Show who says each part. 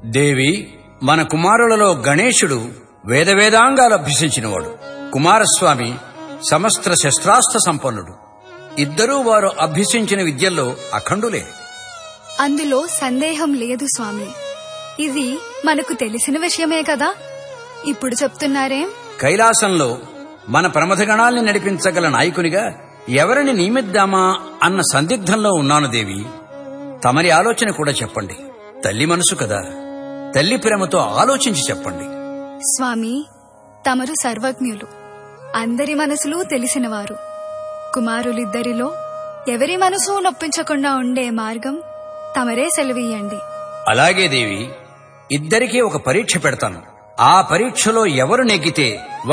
Speaker 1: దేవి మన కుమారులలో గణేశుడు వేదవేదాంగాలు అభ్యసించినవాడు కుమారస్వామి సమస్త శస్త్రాస్త్ర సంపన్నుడు ఇద్దరూ వారు అభ్యసించిన విద్యల్లో అఖండులే
Speaker 2: అందులో సందేహం లేదు స్వామి ఇది మనకు తెలిసిన విషయమే కదా ఇప్పుడు చెప్తున్నారేం
Speaker 1: కైలాసంలో మన ప్రమథగణాల్ని నడిపించగల నాయకునిగా ఎవరిని నియమిద్దామా అన్న సందిగ్ధంలో ఉన్నాను దేవి తమరి ఆలోచన కూడా చెప్పండి తల్లి మనసు కదా తల్లి ప్రేమతో ఆలోచించి చెప్పండి
Speaker 2: స్వామి తమరు సర్వజ్ఞులు అందరి మనసులు తెలిసినవారు కుమారులిద్దరిలో ఎవరి మనసు నొప్పించకుండా ఉండే మార్గం తమరే సెలవీయండి
Speaker 1: అలాగే దేవి ఇద్దరికీ ఒక పరీక్ష పెడతాను ఆ పరీక్షలో ఎవరు నెగ్గితే